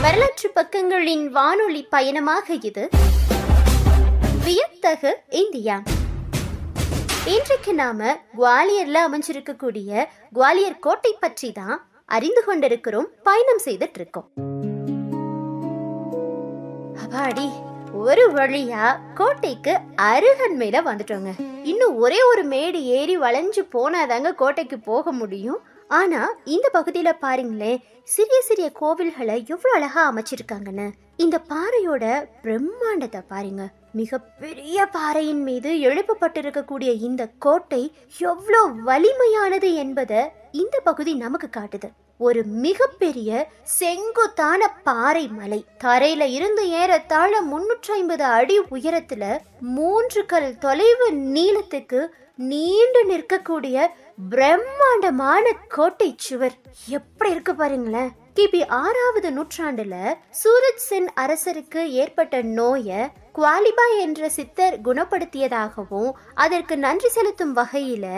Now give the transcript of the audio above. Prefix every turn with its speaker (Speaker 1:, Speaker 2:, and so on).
Speaker 1: வரலாற்று பக்கங்களின் வானொலி பயணமாக இது வியத்தகு இந்தியா இன்றைக்கு நாம குவாலியர்ல அமைஞ்சிருக்கக்கூடிய குவாலியர் கோட்டை பற்றி தான் அறிந்து கொண்டிருக்கிறோம் பயணம் செய்துட்டு இருக்கோம் அப்பாடி ஒரு வழியா கோட்டைக்கு அருகன்மையில வந்துட்டோங்க இன்னும் ஒரே ஒரு மேடு ஏறி வளைஞ்சு போனாதாங்க கோட்டைக்கு போக முடியும் ஆனா இந்த பகுதியில பாருங்களேன் சிறிய சிறிய கோவில்களை எவ்வளவு அழகா அமைச்சிருக்காங்கன்னு இந்த பாறையோட பிரம்மாண்டத்தை பாருங்க மிகப்பெரிய பாறையின் மீது எழுப்பப்பட்டிருக்கக்கூடிய இந்த கோட்டை எவ்வளோ வலிமையானது என்பதை இந்த பகுதி நமக்கு காட்டுது ஒரு மிகப்பெரிய செங்குத்தான பாறை மலை தரையில இருந்து ஏறத்தாழ முன்னூற்றி ஐம்பது அடி உயரத்துல மூன்று கல் தொலைவு நீளத்துக்கு நீண்டு நிற்கக்கூடிய பிரம்மாண்டமான கோட்டை சுவர் எப்படி இருக்கு பாருங்களேன் கிபி ஆறாவது நூற்றாண்டுல சூரத் சென் அரசருக்கு ஏற்பட்ட நோயை குவாலிபா என்ற சித்தர் குணப்படுத்தியதாகவும் அதற்கு நன்றி செலுத்தும் வகையில